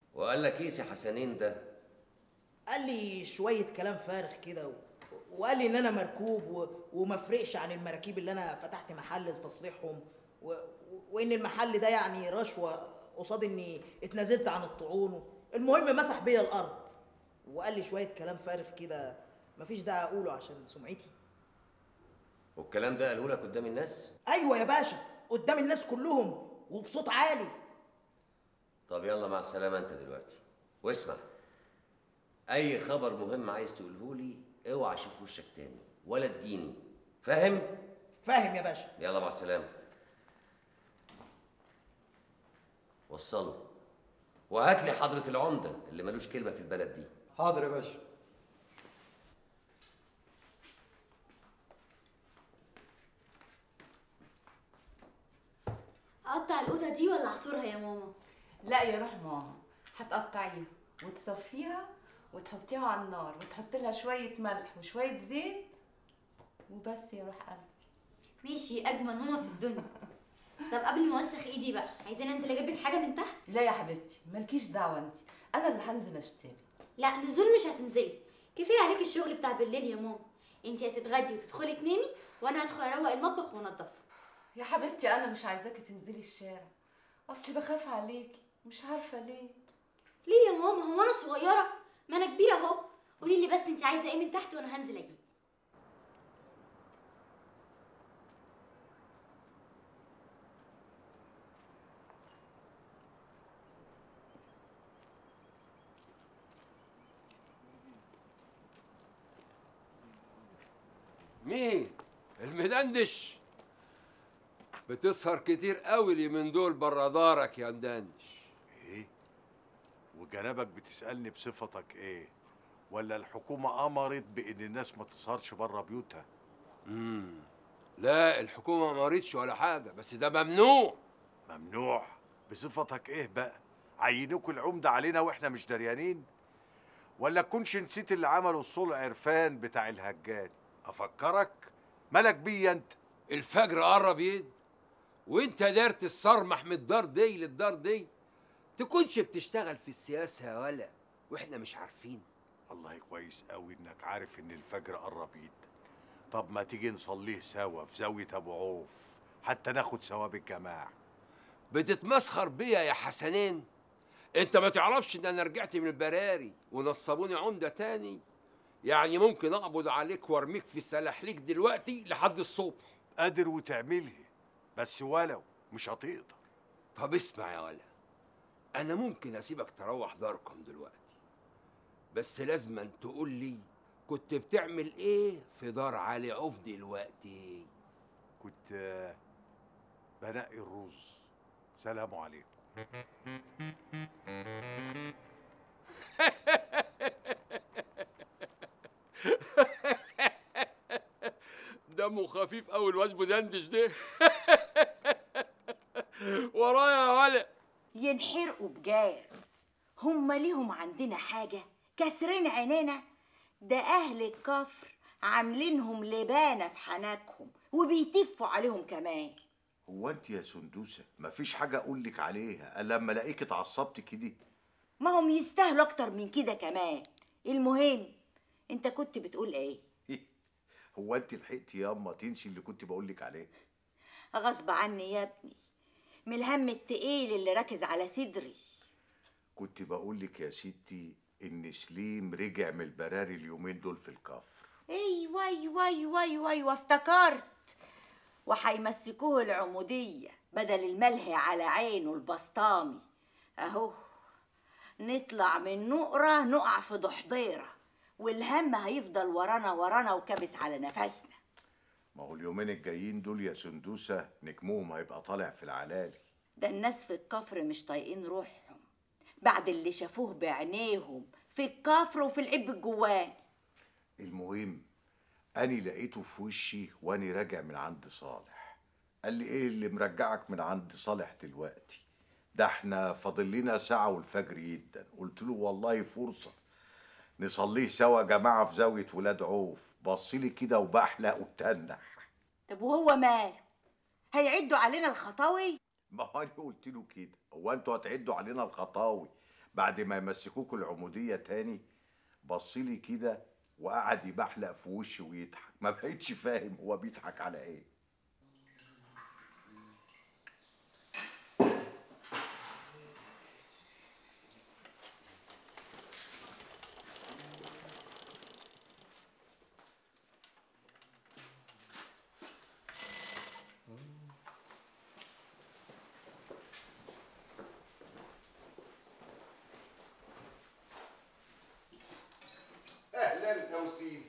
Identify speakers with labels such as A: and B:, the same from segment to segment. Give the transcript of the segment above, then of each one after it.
A: وقال لك ايه سي حسنين ده
B: قال لي شويه كلام فارغ كده و... وقال لي ان انا مركوب و... وما فرقش عن المراكيب اللي انا فتحت محل لتصليحهم و... و... وان المحل ده يعني رشوه قصاد اني اتنازلت عن الطعون المهم مسح بيا الارض وقال لي شويه كلام فارغ كده مفيش داعي اقوله عشان سمعتي
A: والكلام ده قاله لك قدام الناس
B: ايوه يا باشا قدام الناس كلهم وبصوت عالي
A: طب يلا مع السلامه انت دلوقتي واسمع اي خبر مهم عايز تقوله لي اوعى اشوف وشك تاني ولا تجيني فاهم
B: فاهم يا باشا
A: يلا مع السلامه وصله وهات لي حضره العمده اللي ملوش كلمه في البلد دي
C: حاضر يا باشا
D: اقطع القوطه دي ولا اعصرها يا ماما
E: لا يا روح ماما هتقطعيها وتصفيها وتحطيها على النار وتحط لها شويه ملح وشويه زيت وبس يا روح قلبي
D: ماشي اجمل ماما في الدنيا طب قبل ما اوسخ ايدي بقى عايزين انزل اجيب لك حاجه من تحت
E: لا يا حبيبتي مالكيش دعوه انت انا اللي هنزل اشتري
D: لا نزول مش هتنزلي كفايه عليك الشغل بتاع بالليل يا ماما انت هتتغدي وتدخلي تنامي وانا هدخل اروق المطبخ وانضفه
E: يا حبيبتي انا مش عايزاكي تنزلي الشارع اصلي بخاف عليكي مش عارفه ليه
D: ليه يا ماما هو انا صغيره ما انا كبيره اهو قولي لي بس انت عايزه ايه من تحت وانا هنزل اجيب
F: مين المدندش بتسهر كتير قوي اليومين دول بره دارك يا مدندش
G: ايه وجنابك بتسألني بصفتك ايه ولا الحكومة أمرت بإن الناس ما تسهرش بره بيوتها
F: امم لا الحكومه ما مريتش ولا حاجه بس ده ممنوع
G: ممنوع بصفتك ايه بقى عينوك العمدة علينا واحنا مش دريانين ولا تكونش نسيت اللي عمله الصلع عرفان بتاع الهجان افكرك مالك بيا انت
F: الفجر قرب يد وانت دارت الصرمح من الدار دي للدار دي تكونش بتشتغل في السياسه يا ولا واحنا مش عارفين
G: والله كويس قوي انك عارف ان الفجر قرب يد طب ما تيجي نصليه سوا في زاوية ابو عوف حتى ناخد ثواب الجماعة
F: بتتمسخر بيا يا حسنين انت ما تعرفش ان انا رجعت من البراري ونصبوني عمده تاني يعني ممكن اقبض عليك وارميك في سلاحليك دلوقتي لحد الصبح
G: قادر وتعملها بس ولو مش هتقدر
F: طب اسمع يا ولا انا ممكن اسيبك تروح داركم دلوقتي بس لازم تقول لي كنت بتعمل ايه في دار علي عوف دلوقتي
G: كنت آه، بنقي الرز سلام عليكم
F: دمه خفيف قوي الواد مدندش ده ورايا يا ولا
H: ينحرقوا بجاز هم ليهم عندنا حاجة كسرين عينينا ده أهل الكفر عاملينهم لبانة في حناكهم وبيتفوا عليهم كمان
G: هو انت يا سندوسة مفيش حاجة اقول لك عليها الا لما الاقيك اتعصبت كده
H: ما هم يستاهلوا أكتر من كده كمان المهم انت كنت بتقول ايه
G: هو انت لحقتي ياما تنسي اللي كنت بقول لك عليه
H: غصب عني يا ابني من الهم التقيل اللي راكز على صدري
G: كنت بقول لك يا ستي ان سليم رجع من البراري اليومين دول في الكفر
H: ايوه ايوه ايوه ايوه ايوه افتكرت وهيمسكوه العمودية بدل الملهي على عينه البسطامي اهو نطلع من نقرة نقع في ضحضيرة والهم هيفضل ورانا ورانا وكابس على نفسنا
G: ما هو اليومين الجايين دول يا سندوسة نجمهم هيبقى طالع في العلالي
H: ده الناس في الكفر مش طايقين روحهم بعد اللي شافوه بعينيهم في الكفر وفي العب الجوان
G: المهم أني لقيته في وشي وأني راجع من عند صالح قال لي إيه اللي مرجعك من عند صالح دلوقتي ده احنا فاضل لنا ساعة والفجر جدا قلت له والله فرصة نصليه سوا يا جماعة في زاوية ولاد عوف بص لي كده وبحلق وتنح
H: طب وهو ماله هيعدوا علينا الخطاوي
G: ما هو انا قلت له كده هو انتوا هتعدوا علينا الخطاوي بعد ما يمسكوكوا العموديه تاني بصلي كده وقعد يبحلق في وشي ويضحك ما بقتش فاهم هو بيضحك على ايه
C: اهلا يا وسيد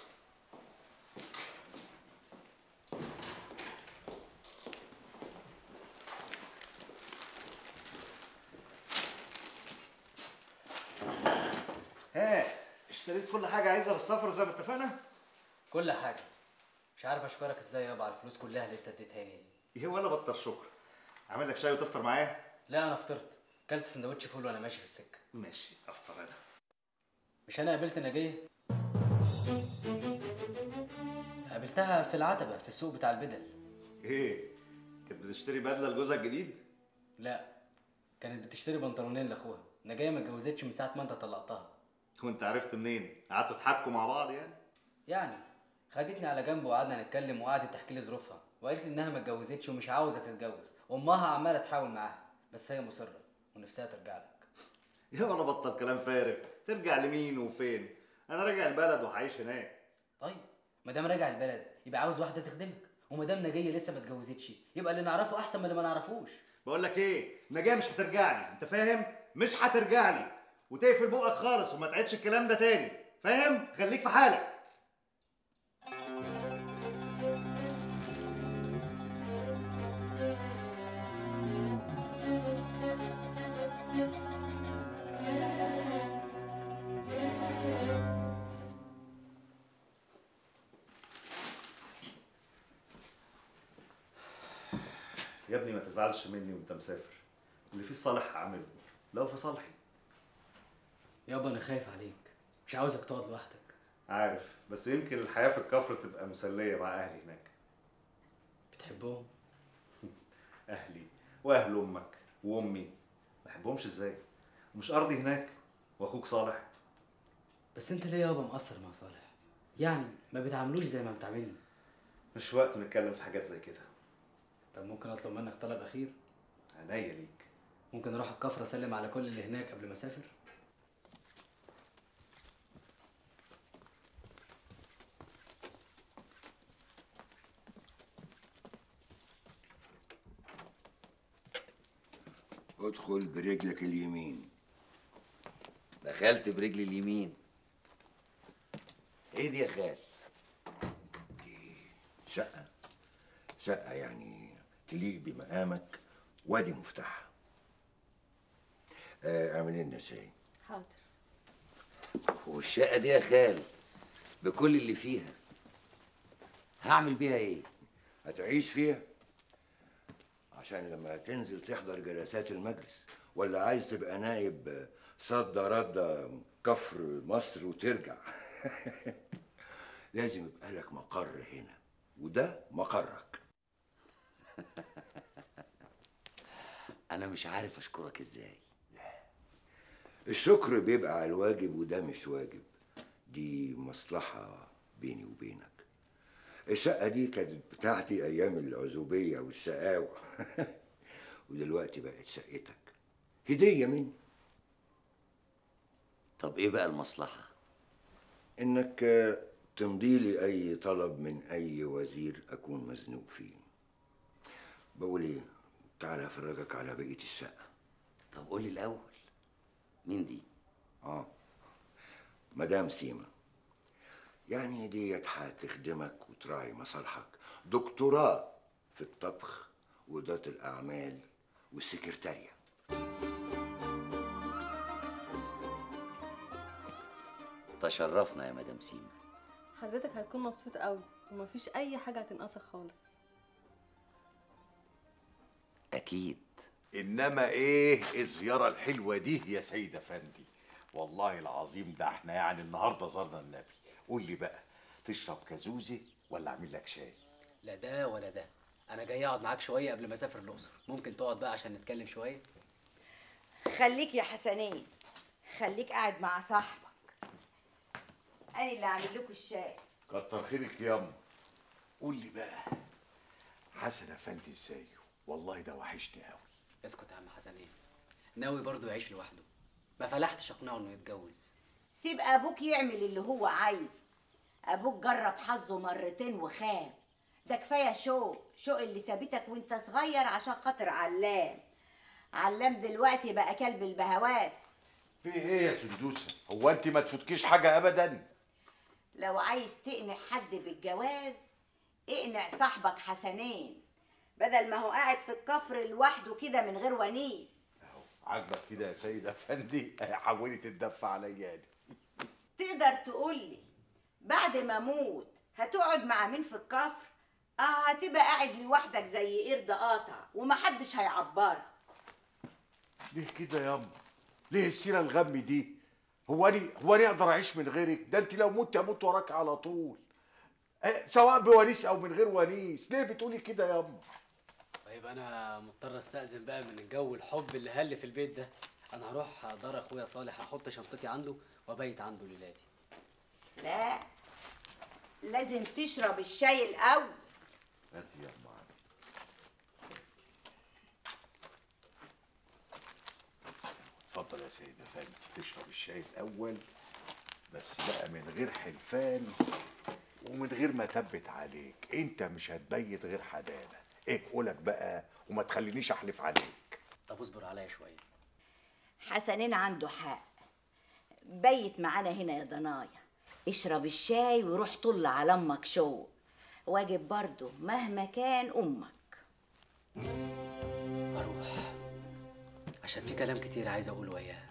C: ها اشتريت كل حاجه عايزها للسفر زي ما اتفقنا
I: كل حاجه مش عارف اشكرك ازاي يابا على الفلوس كلها اللي انت اديتها لي دي
C: ايه ولا بطل شكر عامل لك شاي وتفطر معايا
I: لا انا فطرت كلت سندوتش فول وانا ماشي في السكه
C: ماشي افطر انا
I: مش انا قابلت نجيه قابلتها في العتبه في السوق بتاع البدل
C: ايه كانت بتشتري بدله لجوزها الجديد
I: لا كانت بتشتري بنطلونين لاخوها نجيه ما اتجوزتش من ساعه ما انت طلقتها
C: وانت عرفت منين قعدتوا تحكوا مع بعض يعني
I: يعني خدتني على جنب وقعدنا نتكلم وقعدت تحكي لي ظروفها وقالت لي انها ما اتجوزتش ومش عاوزه تتجوز وامها عماله تحاول معاها بس هي مصره ونفسها ترجع لك
C: يا ولا بطل كلام فارغ ترجع لمين وفين انا راجع البلد وهعيش هناك
I: طيب ما دام راجع البلد يبقى عاوز واحده تخدمك وما دام نجيه لسه ما اتجوزتش يبقى اللي نعرفه احسن من اللي ما نعرفوش
C: بقول لك ايه نجاة مش هترجع لي انت فاهم مش هترجع لي وتقفل بقك خالص وما تعيدش الكلام ده تاني فاهم خليك في حالك يا ابني ما تزعلش مني وانت مسافر اللي فيه الصالح هعمله لو في صالحي
I: يابا انا خايف عليك مش عاوزك تقعد لوحدك
C: عارف بس يمكن الحياة في الكفر تبقى مسلية مع أهلي هناك
I: بتحبهم
C: أهلي وأهل أمك وأمي ما بحبهمش إزاي ومش أرضي هناك وأخوك صالح
I: بس انت ليه يابا مقصر مع صالح يعني ما بتعاملوش زي ما بتعاملني
C: مش وقت نتكلم في حاجات زي كده
I: طب ممكن اطلب منك طلب اخير
C: عينيا ليك
I: ممكن اروح الكفر اسلم على كل اللي هناك قبل ما اسافر
A: ادخل برجلك اليمين دخلت برجلي اليمين ايه دي يا خال
J: شقة شقة يعني تليق بمقامك وادي مفتاحها آه اعمل لنا شاي
H: حاضر
A: والشقه دي يا خال بكل اللي فيها هعمل بيها ايه
J: هتعيش فيها عشان لما تنزل تحضر جلسات المجلس ولا عايز تبقى نائب صد رد كفر مصر وترجع لازم يبقى لك مقر هنا وده مقرك
A: انا مش عارف اشكرك ازاي
J: الشكر بيبقى على الواجب وده مش واجب دي مصلحة بيني وبينك الشقة دي كانت بتاعتي أيام العزوبية والشقاوة ودلوقتي بقت شقتك هدية مني
A: طب ايه بقى المصلحه
J: إنك آه، تمضي لي أي طلب من أي وزير أكون مزنوق فيه بقول إيه تعالى أفرجك على بقية الشقة
A: طب قول لي الاول مين دي
J: اه مدام سيما يعني ديت هتخدمك وتراعي مصالحك دكتوراه في الطبخ وإدارة الأعمال والسكرتارية
A: تشرفنا يا مدام سيما
K: حضرتك هتكون مبسوط قوي ومفيش اي حاجه هتنقصك خالص
A: اكيد
G: انما ايه الزياره الحلوه دي يا سيد افندي والله العظيم ده احنا يعني النهارده زرنا النبي قول لي بقى تشرب كازوزه ولا اعمل لك شاي
I: لا ده ولا ده انا جاي اقعد معاك شويه قبل ما اسافر الاقصر ممكن تقعد بقى عشان نتكلم شويه
H: خليك يا حسنين خليك قاعد مع صاحبك انا اللي عامل لكم الشاي
G: كتر خيرك ياما قول لي بقى حسن افندي ازاي والله ده وحشني قوي
I: اسكت يا عم حسنين ناوي برضه يعيش لوحده ما فلحتش اقنعه انه يتجوز
H: سيب ابوك يعمل اللي هو عايزه ابوك جرب حظه مرتين وخاب ده كفايه شوق شوق اللي سابتك وانت صغير عشان خاطر علام علام دلوقتي بقى كلب البهوات
G: في ايه يا سندوسه هو انت ما تفوتكيش حاجه ابدا
H: لو عايز تقنع حد بالجواز اقنع صاحبك حسنين بدل ما هو قاعد في الكفر لوحده كده من غير ونيس
G: عاجبك كده يا سيد افندي حاولي تتدفى عليا دي
H: تقدر تقولي بعد ما اموت هتقعد مع مين في الكفر اه هتبقى قاعد لوحدك زي قرد قاطع ومحدش هيعبرك
G: ليه كده ياما ليه السيره الغم دي هو انا هو انا اقدر اعيش من غيرك ده انت لو مت اموت وراك على طول أه سواء بونيس او من غير ونيس ليه بتقولي كده ياما
I: طيب انا مضطر استاذن بقى من الجو الحب اللي هل في البيت ده انا هروح دار اخويا صالح احط شنطتي عنده وابيت عنده ليلاتي
H: لا لازم تشرب الشاي الاول
G: هاتي يا ام علي اتفضل يا سيد افندي تشرب الشاي الاول بس بقى من غير حلفان ومن غير ما تبت عليك انت مش هتبيت غير حدانا ايه قولك بقى وما تخلينيش احلف عليك
I: طب اصبر عليا شويه
H: حسنين عنده حق بيت معانا هنا يا ضنايا اشرب الشاي وروح طل على امك شوق واجب برضه مهما كان امك
I: اروح عشان في كلام كتير عايز اقوله وياها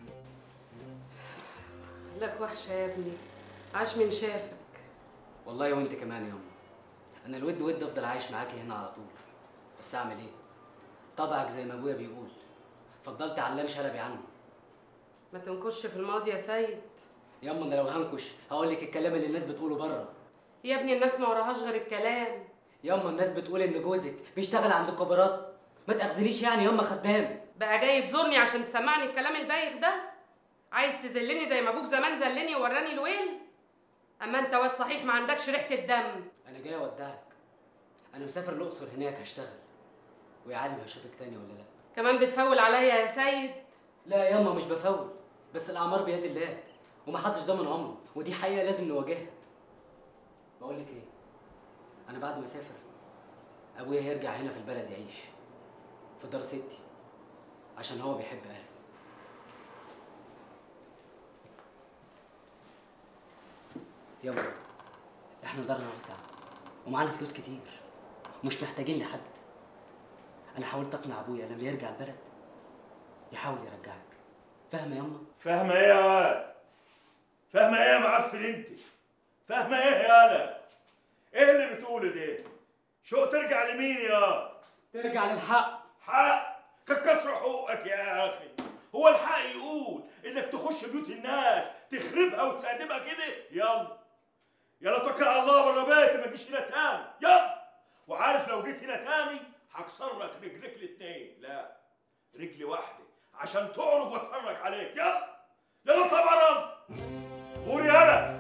K: لك وحشة يا ابني عاش من شافك
I: والله وانت كمان يا امي انا الود ود افضل عايش معاكي هنا على طول بس اعمل ايه طبعك زي ما ابويا بيقول فضلت علام شلبي عنه
K: ما تنكش في الماضي يا سيد
I: ياما انا لو هنكش هقول لك الكلام اللي الناس بتقوله بره
K: يا ابني الناس ما وراهاش غير الكلام
I: ياما الناس بتقول ان جوزك بيشتغل عند الكبارات ما تاخذنيش يعني ياما خدام
K: بقى جاي تزورني عشان تسمعني الكلام البايخ ده عايز تذلني زي ما ابوك زمان ذلني ووراني الويل اما انت واد صحيح ما عندكش ريحه الدم
I: انا جاي اودعك انا مسافر الاقصر هناك هشتغل ويا عالم هشوفك تاني ولا لا
K: كمان بتفول عليا يا سيد
I: لا ياما مش بفول بس الاعمار بيد الله ومحدش ضامن عمره ودي حقيقه لازم نواجهها بقول لك ايه انا بعد ما اسافر ابويا يرجع هنا في البلد يعيش في دار ستي عشان هو بيحب اهله يلا احنا دارنا واسعة ومعانا فلوس كتير مش محتاجين لحد انا حاولت اقنع ابويا لما يرجع البلد يحاول يرجعك فاهمه ياما
L: فاهمة ايه يا واد؟ فاهمة ايه يا معفن انت؟ فاهمة ايه يالا؟ ايه اللي بتقوله ده؟ شو ترجع لمين يا؟
I: ترجع للحق
L: حق؟ كسر حقوقك يا اخي هو الحق يقول انك تخش بيوت الناس تخربها وتسادمها كده؟ يلا يلا توكل على الله بره بيتي ما تجيش هنا تاني يلا وعارف لو جيت هنا تاني هكسر لك رجلك الاتنين لا رجلي واحده عشان تعرج واتفرج عليك يلا يلا صبرا قول يلا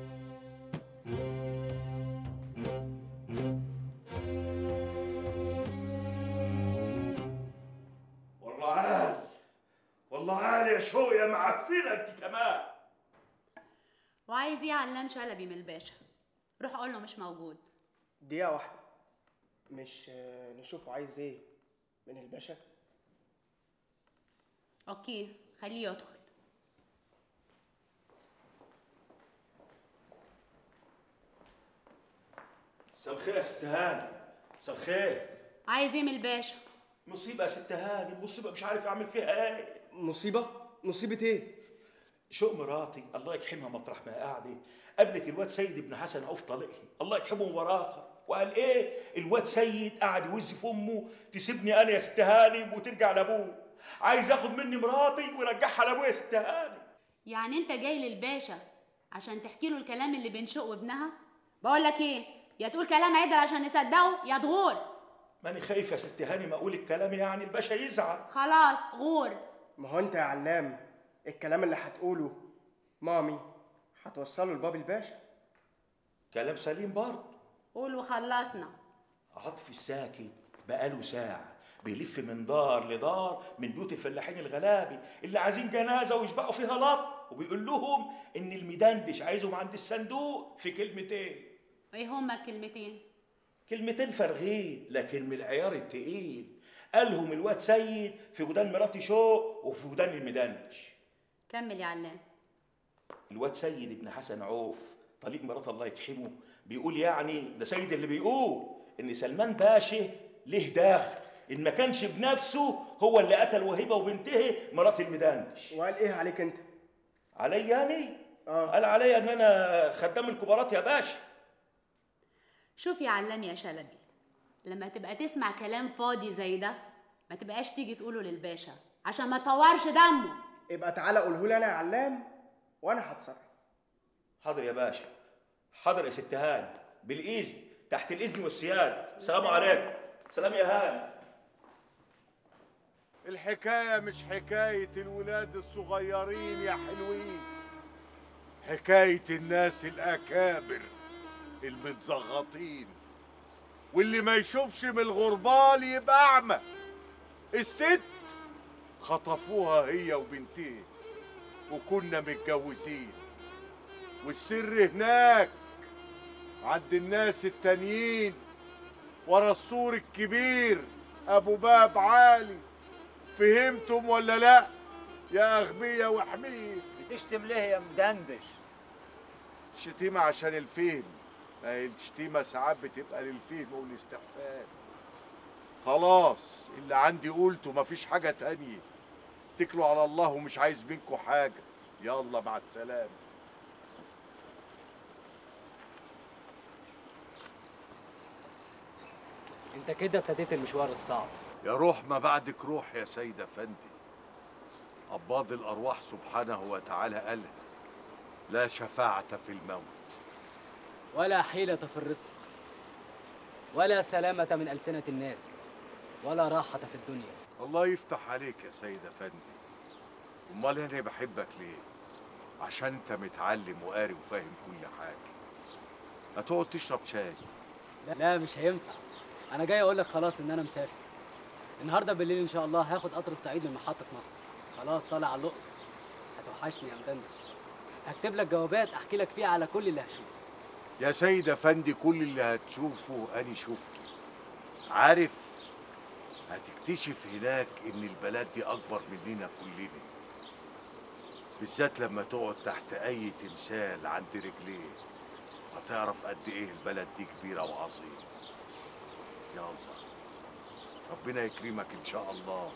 L: والله عال والله عال يا شو يا معفنه انت كمان
M: وعايز ايه علام شلبي من الباشا روح قول له مش موجود
N: دقيقة واحدة مش آه، نشوفه عايز ايه من الباشا
M: اوكي خليه يدخل
L: مساء الخير يا ست هاني مساء الخير
M: عايز ايه من الباشا
L: مصيبه يا ست هاني مصيبه مش عارف اعمل فيها ايه
N: مصيبة؟ مصيبة ايه؟
L: شو مراتي الله يكحمها مطرح ما قاعده قابلت الواد سيد ابن حسن عوف طليقها الله يكحمه وراخه وقال ايه الواد سيد قاعد يوز في امه تسيبني انا يا ست هاني وترجع لابوه عايز ياخد مني مراتي ويرجعها لابويا يا ست هاني
M: يعني انت جاي للباشا عشان تحكي له الكلام اللي بين شوق وابنها بقول لك ايه يا تقول كلام عدل عشان نصدقه يا تغور
L: ماني خايف يا ست هاني ما اقول الكلام يعني الباشا يزعل
M: خلاص غور
N: ما هو انت يا علام الكلام اللي هتقوله مامي هتوصله لباب الباشا
L: كلام سليم برضه
M: قول وخلصنا
L: عاطف الساكت بقاله ساعة بيلف من دار لدار من بيوت الفلاحين الغلابي اللي عايزين جنازة ويشبعوا فيها لط وبيقول لهم إن المدندش عايزهم عند الصندوق في كلمتين
M: ايه هما الكلمتين
L: كلمتين فارغين لكن من العيار التقيل قالهم الواد سيد في ودان مراتي شوق وفي ودان المدندش
M: كمل يا علام
L: الواد سيد ابن حسن عوف طليق مرات الله يكحمه بيقول يعني ده سيد اللي بيقول ان سلمان باشا ليه داخل ان ما كانش بنفسه هو اللي قتل وهبه وبنته مرات المدندش
N: وقال ايه عليك انت
L: علي يعني آه. قال عليا ان انا خدام الكبارات يا باشا
M: شوف يا علام يا شلبي لما تبقى تسمع كلام فاضي زي ده ما تبقاش تيجي تقوله للباشا عشان ما تفورش دمه
N: يبقى تعالى قوله لي انا يا علام وانا هتصرف
L: حاضر يا باشا حاضر يا ست هاني بالاذن تحت الاذن والسياده السلام عليكم سلام يا هاني
G: الحكاية مش حكاية الولاد الصغيرين يا حلوين حكاية الناس الأكابر المتزغطين واللي ما يشوفش من الغربال يبقى أعمى الست خطفوها هي وبنتين وكنا متجوزين والسر هناك عند الناس التانيين ورا السور الكبير ابو باب عالي فهمتم ولا لا يا اغبية وحمير
O: بتشتم ليه يا مدندش
G: الشتيمة عشان الفهم ما هي الشتيمة ساعات بتبقى للفهم والاستحسان خلاص اللي عندي قلته مفيش حاجة تانية اتكلوا على الله ومش عايز منكم حاجة يلا مع السلامة
I: انت كده ابتديت المشوار الصعب
G: يا روح ما بعدك روح يا سيد افندي قباض الارواح سبحانه وتعالى قال لا شفاعة في الموت
I: ولا حيلة في الرزق ولا سلامة من ألسنة الناس ولا راحة في الدنيا
G: الله يفتح عليك يا سيد افندي امال انا بحبك ليه عشان انت متعلم وقاري وفاهم كل حاجه هتقعد تشرب شاي
I: لا, لا مش هينفع أنا جاي أقول لك خلاص إن أنا مسافر النهاردة بالليل إن شاء الله هاخد قطر الصعيد من محطة مصر خلاص طالع على الأقصر هتوحشني يا مدندش هكتب لك جوابات أحكي لك فيها على كل اللي هشوفه
G: يا سيد افندي كل اللي هتشوفه اني شفته عارف هتكتشف هناك ان البلد دي اكبر مننا كلنا بالذات لما تقعد تحت اي تمثال عند رجليه هتعرف قد ايه البلد دي كبيره وعظيمه يلا ربنا يكرمك ان شاء الله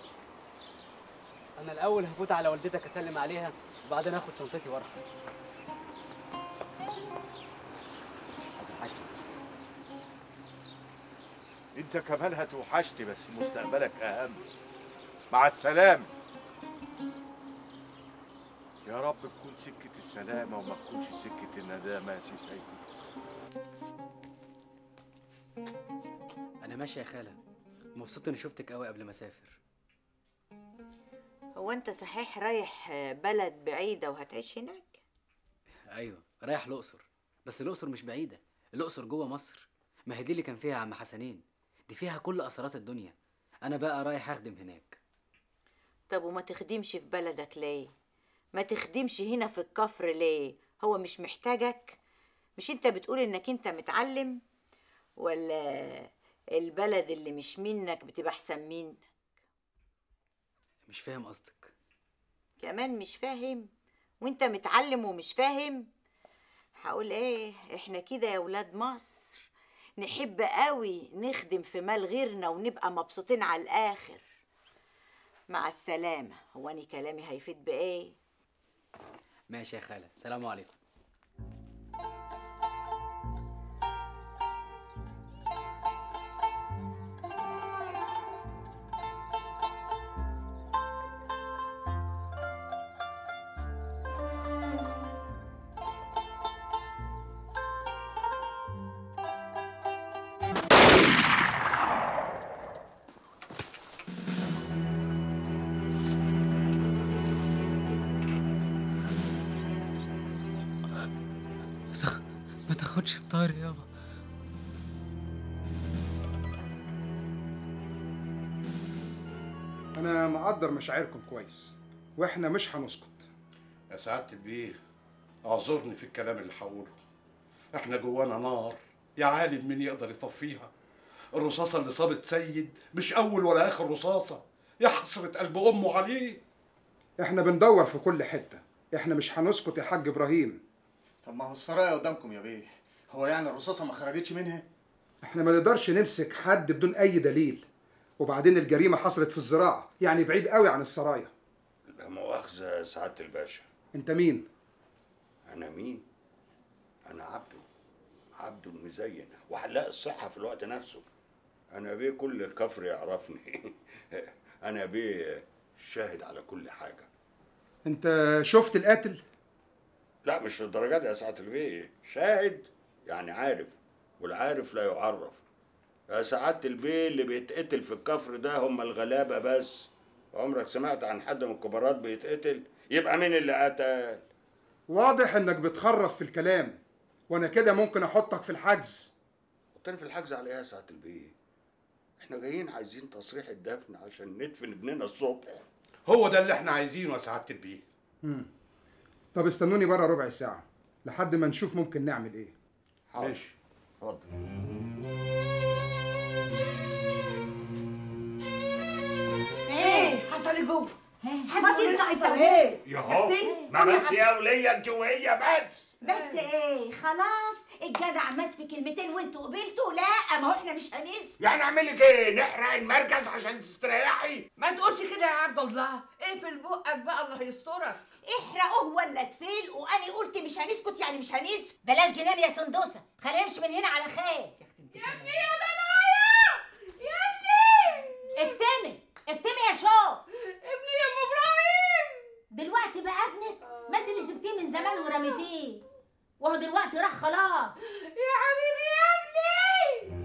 I: أنا الأول هفوت على والدتك أسلم عليها وبعدين آخد شنطتي وأرحل هتوحشني
G: انت كمان هتوحشني بس مستقبلك اهم مع السلامه يا رب تكون سكة السلامة وما تكونش سكة الندامة يا سي سيد
I: أنا ماشي يا خالة مبسوط إني شفتك قوي قبل ما أسافر
H: هو انت صحيح رايح بلد بعيدة وهتعيش هناك
I: أيوه رايح الأقصر بس الأقصر مش بعيدة الأقصر جوه مصر ما هي دي اللي كان فيها عم حسنين دي فيها كل أثرات الدنيا أنا بقى رايح أخدم هناك
H: طب وما تخدمش في بلدك ليه ما تخدمش هنا في الكفر ليه هو مش محتاجك مش انت بتقول انك انت متعلم ولا البلد اللي مش منك بتبقى احسن منك
I: مش فاهم قصدك
H: كمان مش فاهم وانت متعلم ومش فاهم هقول ايه احنا كده يا ولاد مصر نحب قوي نخدم في مال غيرنا ونبقى مبسوطين على الاخر مع السلامة هو أنا كلامي هيفيد بإيه؟
I: ماشي يا خالة سلام عليكم
P: ما تاخدش بطاري يابا
Q: انا مقدر مشاعركم كويس واحنا مش هنسكت
R: يا سعادة البيه اعذرني في الكلام اللي هقوله احنا جوانا نار يا عالم مين يقدر يطفيها الرصاصة اللي صابت سيد مش أول ولا آخر رصاصة يا حسرة قلب أمه عليه
Q: احنا بندور في كل حته احنا مش هنسكت يا حاج ابراهيم
C: طب ما هو السرايا قدامكم يا بيه هو يعني الرصاصه ما خرجتش منها
Q: احنا ما نقدرش نمسك حد بدون اي دليل وبعدين الجريمه حصلت في الزراعه يعني بعيد قوي عن السرايا
J: لا مؤاخذة يا سعادة الباشا
Q: انت مين
J: أنا مين؟ أنا عبده عبده المزين وحلاق الصحة في الوقت نفسه أنا بيه كل الكفر يعرفني أنا بيه شاهد على كل حاجة
Q: انت شفت القاتل
J: لا مش للدرجة دي يا سعادة البيه شاهد يعني عارف والعارف لا يعرف يا سعادة البيه اللي بيتقتل في الكفر ده هم الغلابة بس عمرك سمعت عن حد من الكبارات بيتقتل يبقى مين اللي قتل
Q: واضح انك بتخرف في الكلام وانا كده ممكن احطك في الحجز
J: حطني في الحجز على ايه يا سعادة البيه احنا جايين عايزين تصريح الدفن عشان ندفن ابننا الصبح
R: هو ده اللي احنا عايزينه يا سعادة البيه
Q: مم. طب استنوني بره ربع ساعه لحد ما نشوف ممكن نعمل ايه
J: ماشي اتفضل
H: ايه حصل ايه جوه
S: ما تطلعي حصل ايه
J: ياهو ما بس يا ولية انت وهي بس
S: بس ايه خلاص الجدع مات في كلمتين وانتوا قبلتوا لا ما هو احنا مش هنسكت
J: يعني اعمل لك ايه نحرق المركز عشان تستريحي
T: ما تقولش كده يا عبد الله اقفل بقك بقى الله يسترك
S: احرقوه ولا تفيلقوا وانا قلت مش هنسكت يعني مش هنسكت
U: بلاش جنان يا سندوسه خلينا نمشي من هنا على خير
K: يا ابني يا ضنايا يا ابني
U: اكتمي اكتمي يا شو
K: ابني يا ام ابراهيم
U: دلوقتي بقى ابنك ما انت اللي سبتيه من زمان ورميتيه وهو دلوقتي راح خلاص
K: يا حبيبي يا ابني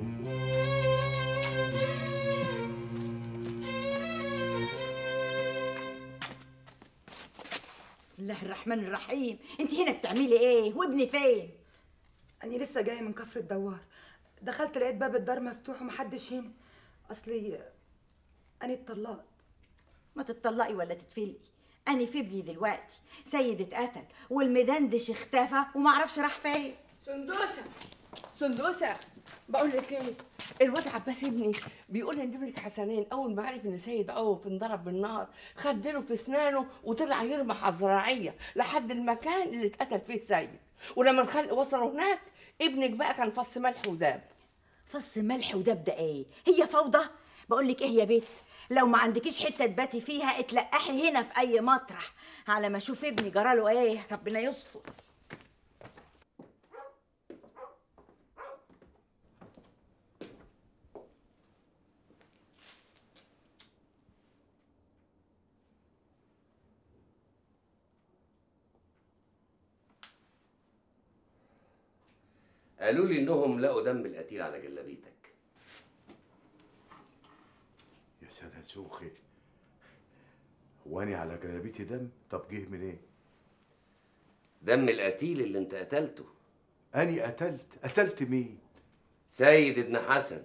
S: بسم الله الرحمن الرحيم انت هنا بتعملي ايه وابني فين
V: أنا لسه جاية من كفر الدوار دخلت لقيت باب الدار مفتوح ومحدش هنا أصلي أنا اتطلقت
S: ما تتطلقي ولا تتفلقي انا في ابني دلوقتي سيد اتقتل والمدندش اختفى ومعرفش راح فين
T: سندوسه سندوسه بقول لك ايه الواد عباس ابني بيقول ان ابنك حسنين اول ما عرف ان سيد عوف انضرب بالنار خد ديله في اسنانه وطلع يرمح على الزراعيه لحد المكان اللي اتقتل فيه سيد ولما الخلق وصلوا هناك ابنك بقى كان فص ملح وداب
S: فص ملح ودب ده ايه هي فوضى بقول لك ايه يا بيت لو ما عندكيش حته تباتي فيها اتلقحي هنا في اي مطرح على ما اشوف ابني جراله ايه ربنا يستر
A: قالوا لي انهم لقوا دم القتيل على جلابيتك
G: يا سنة سوخي واني على جلابيتي دم طب جه منين
A: دم القتيل اللي انت قتلته
G: اني قتلت قتلت مين
A: سيد ابن حسن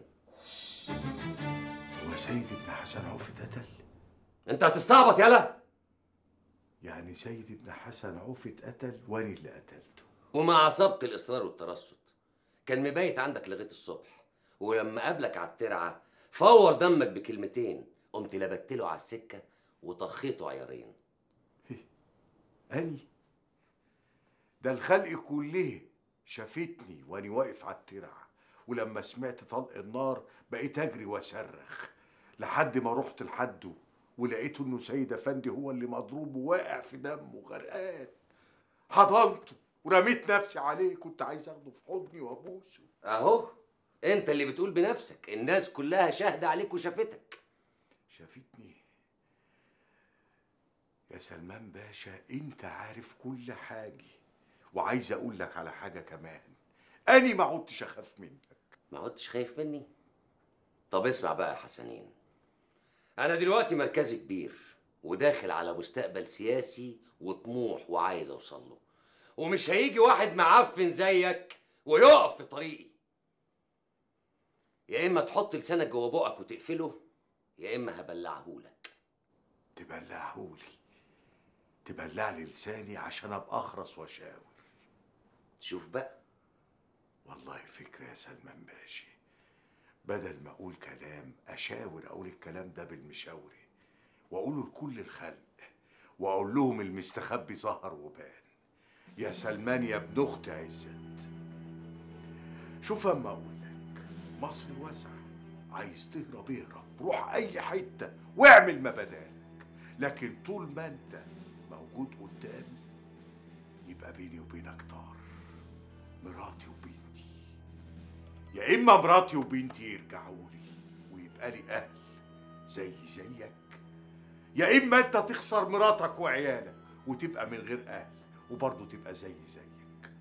G: هو سيد ابن حسن عوف اتقتل
A: انت هتستعبط يالا
G: يعني سيد ابن حسن عوف اتقتل واني اللي قتلته
A: ومع سبق الاصرار والترصد كان مبيت عندك لغايه الصبح ولما قابلك على الترعه فور دمك بكلمتين قمت لبت له على السكه وطخيته عيارين
G: اني ده الخلق كله شافتني واني واقف على الترعه ولما سمعت طلق النار بقيت اجري واصرخ لحد ما رحت لحده ولقيته انه سيد افندي هو اللي مضروب وواقع في دمه غرقان حضنته ورميت نفسي عليه كنت عايز اخده في حضني وابوسه
A: اهو انت اللي بتقول بنفسك الناس كلها شاهده عليك وشافتك
G: شافتني يا سلمان باشا انت عارف كل حاجه وعايز اقول لك على حاجه كمان اني ما عدتش اخاف منك
A: ما عدتش خايف مني طب اسمع بقى يا حسنين انا دلوقتي مركزي كبير وداخل على مستقبل سياسي وطموح وعايز اوصل له ومش هيجي واحد معفن زيك ويقف في طريقي يا اما تحط لسانك جوه بقك وتقفله يا اما هبلعهولك
G: تبلعهولي تبلع لي لساني عشان ابقى اخرس واشاور
A: شوف بقى
G: والله فكرة يا سلمان باشا بدل ما اقول كلام اشاور اقول الكلام ده بالمشاورة واقوله لكل الخلق واقول لهم المستخبي ظهر وبان يا سلمان يا ابن اختي عزت شوف اما اقول لك مصر واسعة عايز تهرب اهرب روح اي حتة واعمل ما بدالك لكن طول ما انت موجود قدامي يبقى بيني وبينك طار مراتي وبنتي يا اما مراتي وبنتي يرجعوا لي ويبقى لي اهل زي زيك يا اما انت تخسر مراتك وعيالك وتبقى من غير اهل وبرضه تبقى زي زيك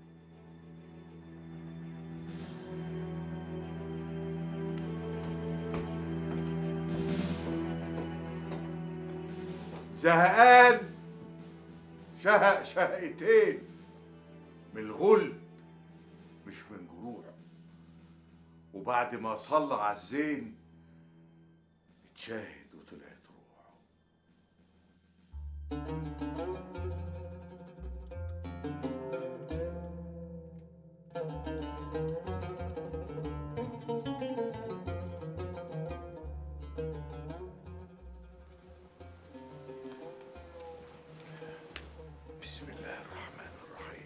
G: زهقان شهق شهقتين من الغلب مش من جروح وبعد ما صلى على الزين اتشاهد وطلعت روحه بسم الله الرحمن الرحيم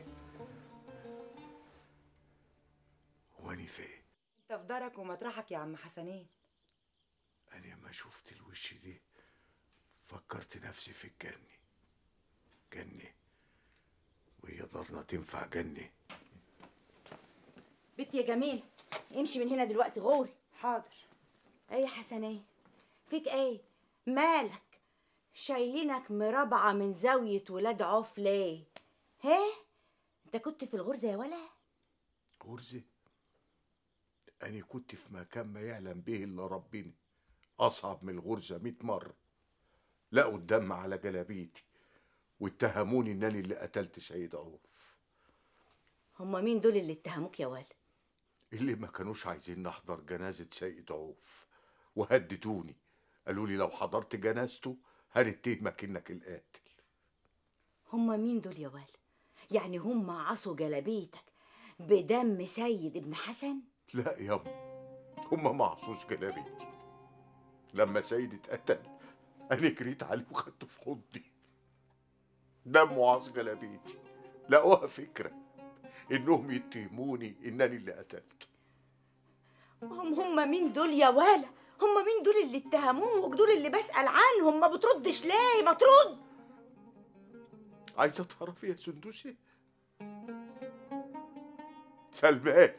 G: واني فين
V: انت في دارك ومطرحك يا عم حسنين
G: انا ما شفت الوش دي فكرت نفسي في الجنة جنة وهي دارنا تنفع جنة
S: بنت يا جميل امشي من هنا دلوقتي غوري
V: حاضر
S: ايه يا حسنية فيك ايه مالك شايلينك مربعة من زاوية ولاد عوف ليه ها انت كنت في الغرزة يا ولا
G: غرزة أنا كنت في مكان ما يعلم به إلا ربنا أصعب من الغرزة مئة مرة لقوا الدم على جلابيتي واتهموني إنني اللي قتلت سيد عوف
S: هما مين دول اللي اتهموك يا ولا
G: اللي ما كانوش عايزين نحضر جنازة سيد عوف وهددوني قالوا لي لو حضرت جنازته هنتهمك إنك القاتل
S: هما مين دول يا ولا يعني هما عصوا جلابيتك بدم سيد ابن حسن
G: لا ياما هما ما عصوش جلابيتي لما سيد اتقتل انا جريت عليه وخدته في حضني دمه عص جلابيتي لقوها فكره انهم يتهموني انني اللي قتلته
S: هم هم مين دول يا ولا هم مين دول اللي اتهموك دول اللي بسأل عنهم ما بتردش ليه ما ترد
G: عايزه تعرفي يا سندوسي سلمان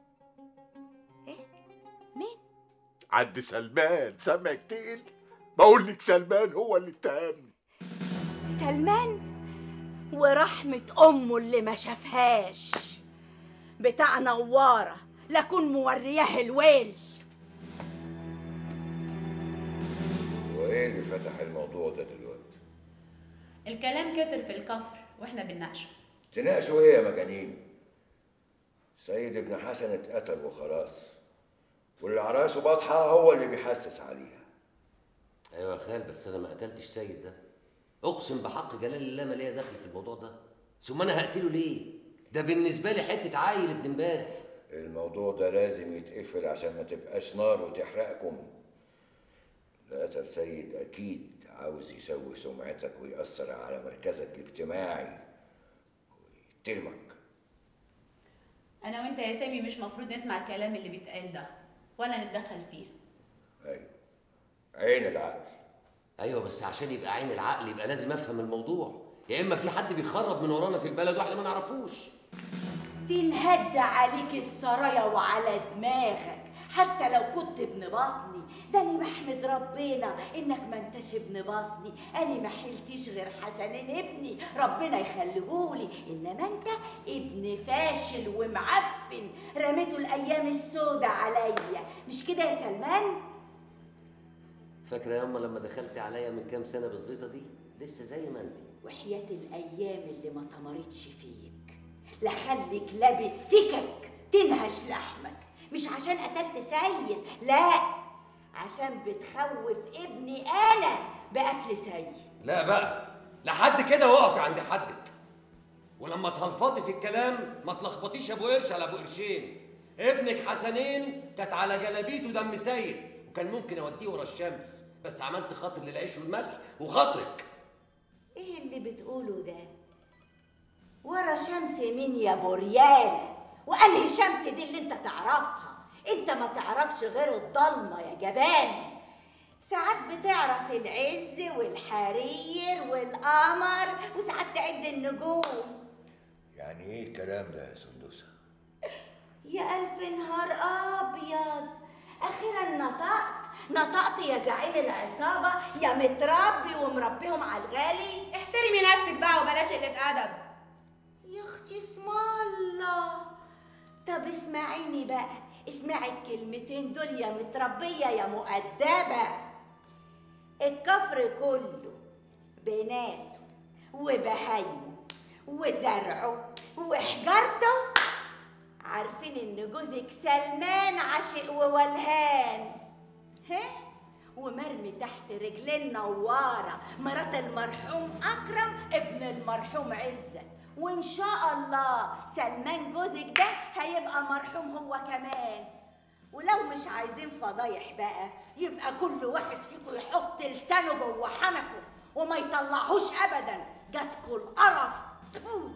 S: مين
G: عند سلمان سمعك تقل بقول لك سلمان هو اللي اتهمني
S: سلمان ورحمة أمه اللي ما شافهاش بتاع نوارة لكن مورياه الويل
J: وايه اللي فتح الموضوع ده دلوقتي
M: الكلام كتر في الكفر واحنا بنناقشه
J: تناقشوا ايه يا مجانين سيد ابن حسن اتقتل وخلاص واللي عراسه بطحة هو اللي بيحسس عليها
A: ايوه يا خال بس انا ما قتلتش سيد ده اقسم بحق جلال الله ما ليا دخل في الموضوع ده ثم انا هقتله ليه ده بالنسبه لي حته عيل ابن امبارح
J: الموضوع ده لازم يتقفل عشان ما تبقاش نار وتحرقكم اللي قتل سيد اكيد عاوز يسوي سمعتك ويأثر على مركزك الاجتماعي ويتهمك
M: انا وانت يا سامي مش مفروض نسمع الكلام اللي بيتقال ده ولا نتدخل فيه
J: ايوه عين العقل
A: ايوه بس عشان يبقى عين العقل يبقى لازم افهم الموضوع يا اما في حد بيخرب من ورانا في البلد واحنا ما نعرفوش
S: تنهد عليك السرايا وعلى دماغك حتى لو كنت ابن بطني ده انا بحمد ربنا انك ما انتش ابن بطني انا ما حلتيش غير حسنين ابني ربنا يخليهولي انما انت ابن فاشل ومعفن رميته الايام السودة عليا مش كده يا سلمان
A: فاكره يا اما لما دخلت عليا من كام سنه بالزيطه دي لسه زي ما انت
S: وحياة الايام اللي ما طمرتش فيك لخليك لابس سكك تنهش لحمك مش عشان قتلت سيد لا عشان بتخوف ابني انا بقتل سيد
A: لا بقى لحد كده وقفي عند حدك ولما تهلفطي في الكلام ما تلخبطيش ابو قرش على ابو قرشين ابنك حسنين كانت على جلابيته دم سيد وكان ممكن اوديه ورا الشمس بس عملت خاطر للعيش والملح وخاطرك
S: ايه اللي بتقوله ده ورا شمس مين يا بوريالة وانهي شمس دي اللي انت تعرفها انت ما تعرفش غير الضلمة يا جبان ساعات بتعرف العز والحرير والقمر وساعات تعد النجوم
J: يعني ايه الكلام ده يا سندوسه
S: يا ألف نهار أبيض أخيرا نطقت نطقت يا زعيم العصابة يا متربي ومربيهم على الغالي
M: احترمي نفسك بقى وبلاش قلة أدب
S: يا أختي اسم الله طب اسمعيني بقى اسمعي الكلمتين دول يا متربية يا مؤدبة الكفر كله بناسه وبهايمه وزرعه وحجارته عارفين ان جوزك سلمان عاشق وولهان ها ومرمي تحت رجلين نوارة مرات المرحوم أكرم ابن المرحوم عزت وإن شاء الله سلمان جوزك ده هيبقى مرحوم هو كمان ولو مش عايزين فضايح بقى يبقى كل واحد فيكم يحط لسانه جوه حنكه وما يطلعهوش أبدا جاتكوا القرف تفو.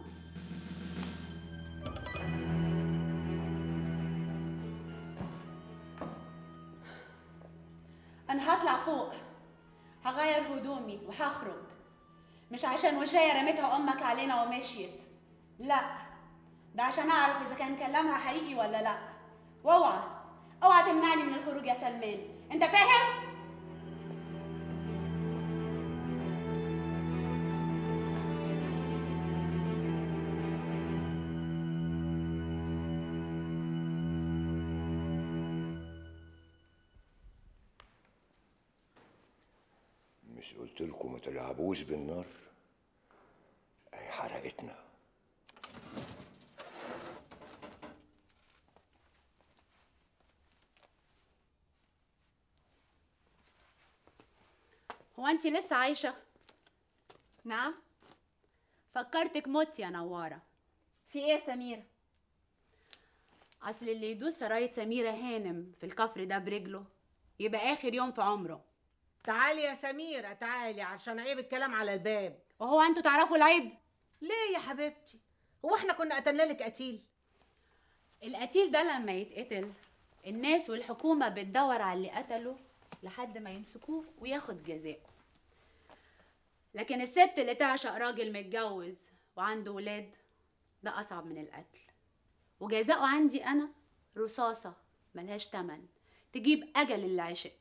M: أنا هطلع فوق هغير هدومي وهخرج مش عشان وشاية رميتها أمك علينا ومشيت لا ده عشان أعرف إذا كان كلامها حقيقي ولا لا واوعى اوعى تمنعني من الخروج يا سلمان أنت فاهم؟
J: مش قلت لكم ما تلعبوش بالنار هي حرقتنا
M: هو أنت لسه عايشة؟ نعم؟ فكرتك مت يا نوارة في إيه يا سميرة؟ أصل اللي يدوس سراية سميرة هانم في الكفر ده برجله يبقى آخر يوم في عمره
B: تعالي يا سميرة تعالي عشان عيب الكلام على الباب
M: وهو انتوا تعرفوا العيب
B: ليه يا حبيبتي هو احنا كنا قتلنا لك قتيل
M: القتيل ده لما يتقتل الناس والحكومة بتدور على اللي قتله لحد ما يمسكوه وياخد جزاء لكن الست اللي تعشق راجل متجوز وعنده ولاد ده أصعب من القتل وجزاؤه عندي أنا رصاصة ملهاش تمن تجيب أجل اللي عشق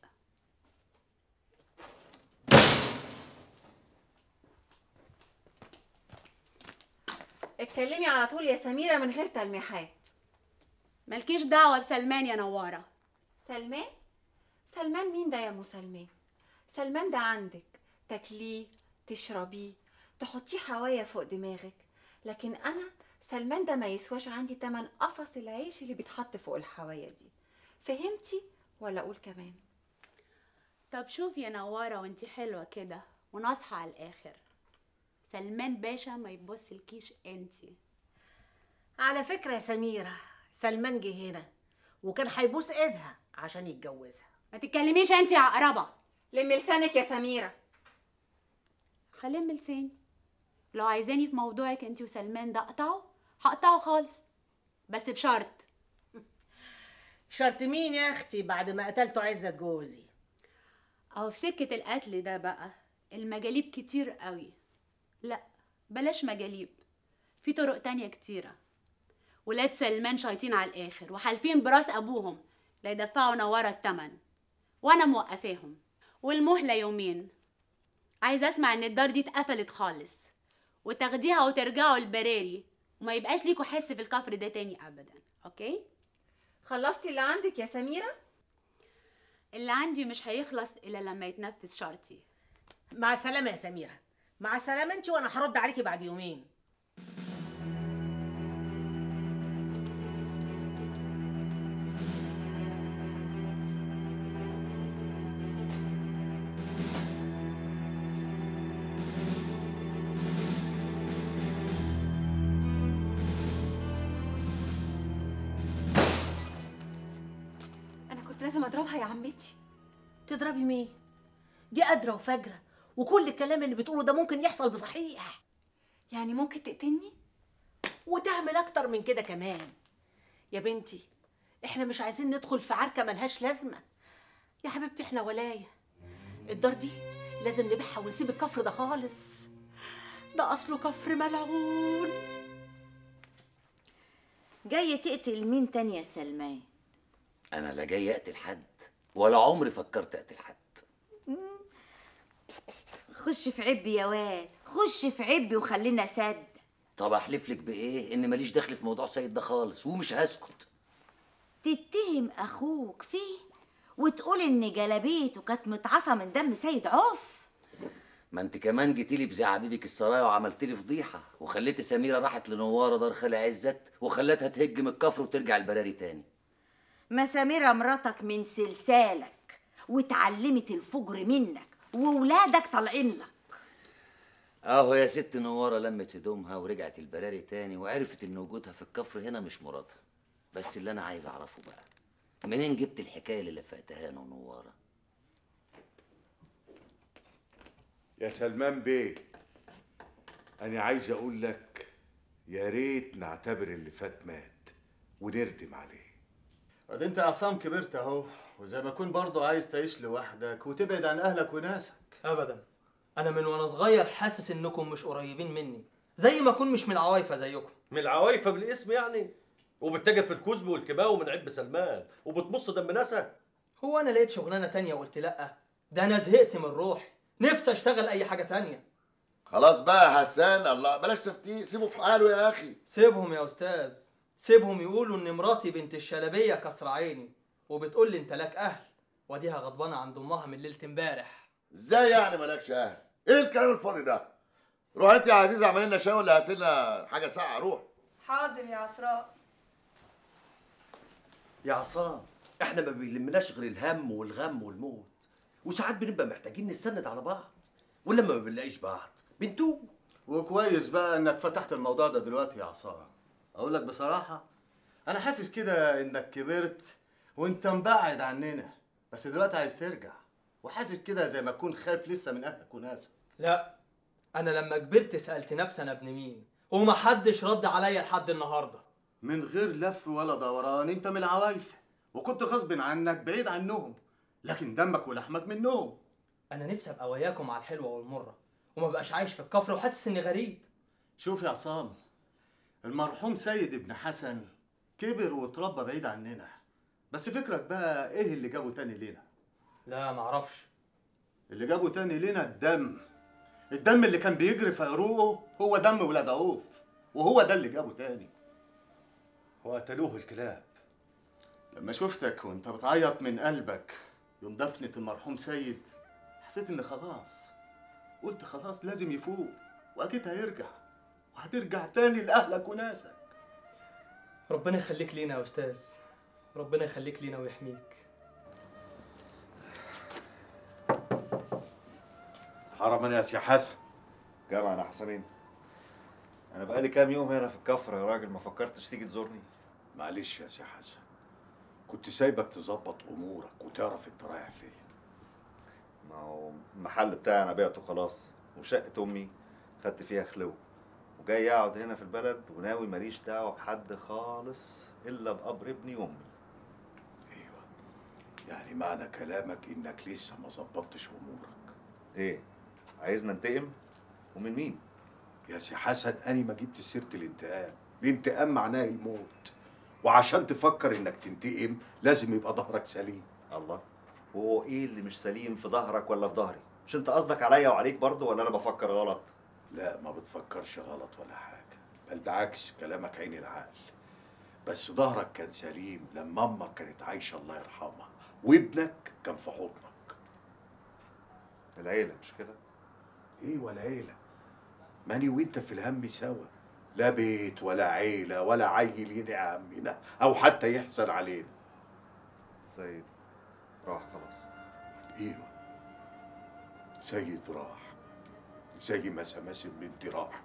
P: اتكلمي على طول يا سميرة من غير تلميحات
M: مالكيش دعوة بسلمان يا نوارة
P: سلمان؟ سلمان مين ده يا ام سلمان؟ سلمان ده عندك تاكليه تشربيه تحطيه حوايا فوق دماغك لكن انا سلمان ده ما يسواش عندي تمن قفص العيش اللي بيتحط فوق الحوايا دي فهمتي ولا اقول كمان
M: طب شوفي يا نوارة وانتي حلوة كده وناصحة على الآخر سلمان باشا ما يبص الكيش انتي
B: على فكرة يا سميرة سلمان جه هنا وكان هيبوس ايدها عشان يتجوزها
M: ما تتكلميش انتي يا عقربة
P: لمي لسانك يا سميرة
M: هلم لساني لو عايزاني في موضوعك انتي وسلمان ده اقطعه هقطعه خالص بس بشرط
B: شرط مين يا اختي بعد ما قتلته عزت جوزي
M: اهو في سكة القتل ده بقى المجاليب كتير قوي لا بلاش مجاليب في طرق تانية كتيرة ولاد سلمان شايطين على الآخر وحالفين براس أبوهم لا يدفعوا نوارة التمن وأنا موقفاهم والمهلة يومين عايزة أسمع إن الدار دي اتقفلت خالص وتاخديها وترجعوا البراري وما يبقاش ليكوا حس في الكفر ده تاني أبدا أوكي؟
P: خلصتي اللي عندك يا سميرة؟
M: اللي عندي مش هيخلص إلا لما يتنفذ شرطي
B: مع السلامة يا سميرة مع السلامة انت وانا هرد عليكي بعد يومين
P: لازم اضربها يا عمتي
B: تضربي مين دي قادره وفجره وكل الكلام اللي بتقوله ده ممكن يحصل بصحيح
P: يعني ممكن تقتلني
B: وتعمل اكتر من كده كمان يا بنتي احنا مش عايزين ندخل في عركه ملهاش لازمه يا حبيبتي احنا ولايه الدار دي لازم نبيعها ونسيب الكفر ده خالص ده اصله كفر ملعون
H: جاي تقتل مين تاني يا سلمان
D: انا لا جاي اقتل حد ولا عمري فكرت اقتل حد
H: خش في عبي يا واد خش في عبي وخلينا سد
D: طب احلف لك بايه ان ماليش دخل في موضوع سيد ده خالص ومش هسكت
H: تتهم اخوك فيه وتقول ان جلابيته كانت متعصى من دم سيد عوف
D: ما انت كمان جيتي لي بزعبيبك السرايا وعملت لي فضيحه وخليت سميره راحت لنواره دار خالي عزت وخلتها تهج من الكفر وترجع البراري تاني
H: ما سميرة مراتك من سلسالك واتعلمت الفجر منك وولادك طالعين لك
D: اهو يا ست نواره لمت هدومها ورجعت البراري تاني وعرفت ان وجودها في الكفر هنا مش مرادها بس اللي انا عايز اعرفه بقى منين جبت الحكايه اللي لفقتها انا ونواره
G: يا سلمان بيه انا عايز اقول لك يا ريت نعتبر اللي فات مات ونردم عليه
C: بعد انت يا عصام كبرت اهو وزي ما اكون برضه عايز تعيش لوحدك وتبعد عن اهلك وناسك
E: ابدا انا من وانا صغير حاسس انكم مش قريبين مني زي ما اكون مش من العوايفه زيكم
W: من العوايفه بالاسم يعني وبتتاجر في الكذب والكباء ومن عب سلمان وبتمص دم ناسك
E: هو انا لقيت شغلانه تانية وقلت لا ده انا زهقت من روحي نفسي اشتغل اي حاجه تانية
X: خلاص بقى يا حسان الله بلاش تفتيه سيبه في حاله يا اخي
E: سيبهم يا استاذ سيبهم يقولوا ان مراتي بنت الشلبيه كسر عيني وبتقول لي انت لك اهل وديها غضبانه عند امها من ليله امبارح
X: ازاي يعني مالكش اهل ايه الكلام الفاضي ده روح انت يا عزيز اعمل لنا شاي ولا هات لنا حاجه ساقعه روح
Y: حاضر يا عسراء
W: يا عصام احنا ما بيلمناش غير الهم والغم والموت وساعات بنبقى محتاجين نستند على بعض ولما ما بنلاقيش بعض بنتوب
C: وكويس بقى انك فتحت الموضوع ده دلوقتي يا عصام اقول لك بصراحه انا حاسس كده انك كبرت وانت مبعد عننا بس دلوقتي عايز ترجع وحاسس كده زي ما تكون خايف لسه من اهلك وناسك
E: لا انا لما كبرت سالت نفسي انا ابن مين ومحدش رد عليا لحد النهارده
C: من غير لف ولا دوران انت من العوايف وكنت غصب عنك بعيد عنهم لكن دمك ولحمك منهم
E: انا نفسي ابقى وياكم على الحلوه والمره وما بقاش عايش في الكفر وحاسس اني غريب
C: شوف يا عصام المرحوم سيد ابن حسن كبر واتربى بعيد عننا بس فكرك بقى ايه اللي جابه تاني لينا
E: لا معرفش
C: اللي جابه تاني لينا الدم الدم اللي كان بيجري في عروقه هو دم ولاد عوف وهو ده اللي جابه تاني وقتلوه الكلاب لما شفتك وانت بتعيط من قلبك يوم دفنة المرحوم سيد حسيت ان خلاص قلت خلاص لازم يفوق واكيد هيرجع وهترجع تاني لاهلك وناسك
E: ربنا يخليك لينا يا استاذ ربنا يخليك لينا ويحميك
G: حرما يا سي حسن
C: جمع انا حسنين انا بقالي كام يوم هنا في الكفر يا راجل ما فكرتش تيجي تزورني
G: معلش يا سي حسن كنت سايبك تظبط امورك وتعرف انت رايح فين
C: ما هو المحل بتاعي انا بعته خلاص وشقة امي خدت فيها خلو وجاي اقعد هنا في البلد وناوي ماليش دعوه بحد خالص الا بقبر ابني وامي
G: يعني معنى كلامك انك لسه ما ظبطتش امورك
C: ايه عايزنا ننتقم ومن مين
G: يا سي حسن انا ما جبت سيره الانتقام الانتقام معناه الموت وعشان تفكر انك تنتقم لازم يبقى ظهرك سليم
C: الله وهو ايه اللي مش سليم في ظهرك ولا في ظهري مش انت قصدك عليا وعليك برضه ولا انا بفكر غلط
G: لا ما بتفكرش غلط ولا حاجه بل بالعكس كلامك عين العقل بس ظهرك كان سليم لما امك كانت عايشه الله يرحمها وابنك كان في حضنك
C: العيله مش كده
G: ايه ولا عيله ماني وانت في الهم سوا لا بيت ولا عيله ولا عيل يدعي همنا او حتى يحزن علينا
C: سيد راح خلاص
G: ايوه سيد راح زي ما سماسم بنتي راحت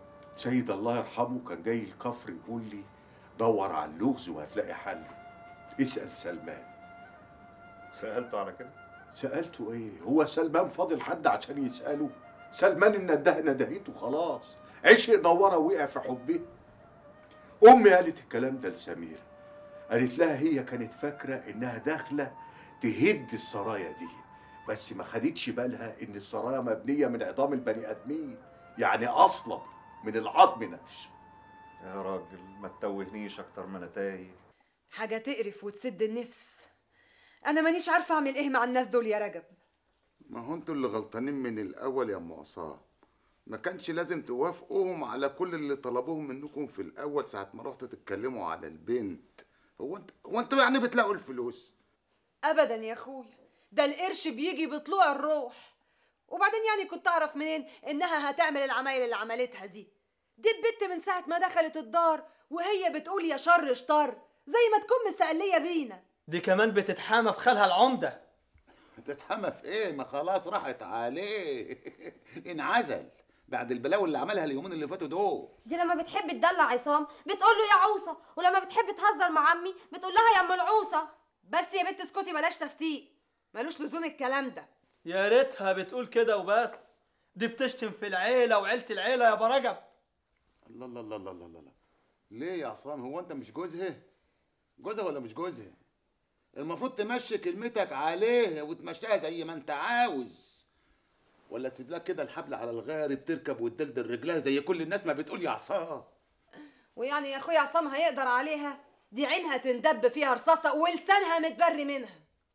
G: سيد الله يرحمه كان جاي الكفر يقول لي دور على اللغز وهتلاقي حل اسال سلمان
F: سالته على كده
G: سالته ايه هو سلمان فاضل حد عشان يساله سلمان ان النده ندهيته خلاص عشق نوره وقع في حبه امي قالت الكلام ده لسميره قالت لها هي كانت فاكره انها داخله تهد السرايا دي بس ما خدتش بالها ان السرايا مبنيه من عظام البني ادمين يعني اصلا من العظم نفسه
F: يا راجل ما تتوهنيش اكتر ما انا تايه
I: حاجة تقرف وتسد النفس أنا مانيش عارفة أعمل إيه مع الناس دول يا رجب
L: ما هو انتوا اللي غلطانين من الاول يا ام عصام ما كانش لازم توافقوهم على كل اللي طلبوه منكم في الاول ساعه ما رحتوا تتكلموا على البنت هو انت هو انتوا يعني بتلاقوا الفلوس
I: أبدا يا أخويا ده القرش بيجي بطلوع الروح وبعدين يعني كنت أعرف منين إنها هتعمل العمايل اللي عملتها دي دي البت من ساعة ما دخلت الدار وهي بتقول يا شر شطر زي ما تكون مستقلية بينا
E: دي كمان بتتحامى في خالها العمده
L: هتتحمى في ايه ما خلاص راحت عليه انعزل بعد البلاوي اللي عملها اليومين اللي فاتوا دول
N: دي لما بتحب تدلع عصام بتقول له يا عوصه ولما بتحب تهزر مع عمي بتقول لها يا ام العوصه
I: بس يا بنت اسكتي بلاش تفتيق ملوش لزوم الكلام ده
E: يا ريتها بتقول كده وبس دي بتشتم في العيله وعيله العيله يا برجب
L: الله الله الله الله الله الله ليه يا عصام هو انت مش جوزها جوزها ولا مش جوزها المفروض تمشي كلمتك عليه وتمشيها زي ما انت عاوز ولا تسيب لها كده الحبل على الغارب تركب وتدلدل رجلها زي كل الناس ما بتقول يا عصام
I: ويعني يا اخويا عصام هيقدر عليها دي عينها تندب فيها رصاصه ولسانها متبري منها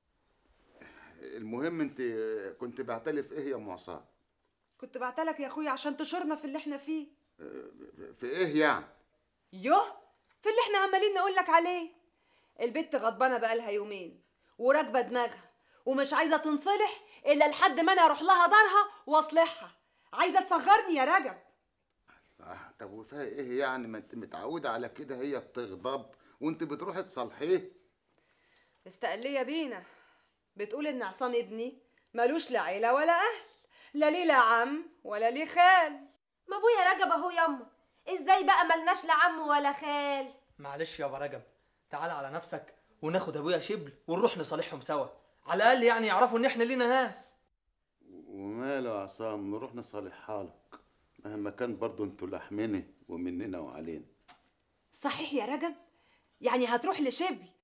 L: المهم انت كنت بعتلف ايه يا ام عصام
I: كنت بعتلك يا اخويا عشان تشورنا في اللي احنا فيه
L: في ايه يعني
I: يوه في اللي احنا عمالين نقول لك عليه البت غضبانه بقالها يومين وراكبه دماغها ومش عايزه تنصلح الا لحد ما انا اروح لها دارها واصلحها عايزه تصغرني يا رجب
L: آه، طب وفيها ايه يعني ما انت متعوده على كده هي بتغضب وانت بتروحي تصالحيه
I: مستقليه بينا بتقول ان عصام ابني ملوش لا عيله ولا اهل لا ليه لا عم ولا ليه خال
N: ما ابويا رجب اهو ياما ازاي بقى ملناش لا عم ولا خال
E: معلش يا برجب تعال على نفسك وناخد ابويا شبل ونروح نصالحهم سوا على الاقل يعني يعرفوا ان احنا لينا ناس
L: وماله يا عصام نروح نصالح حالك مهما كان برضو انتوا لحمنا ومننا وعلينا
I: صحيح يا رجب يعني هتروح لشبل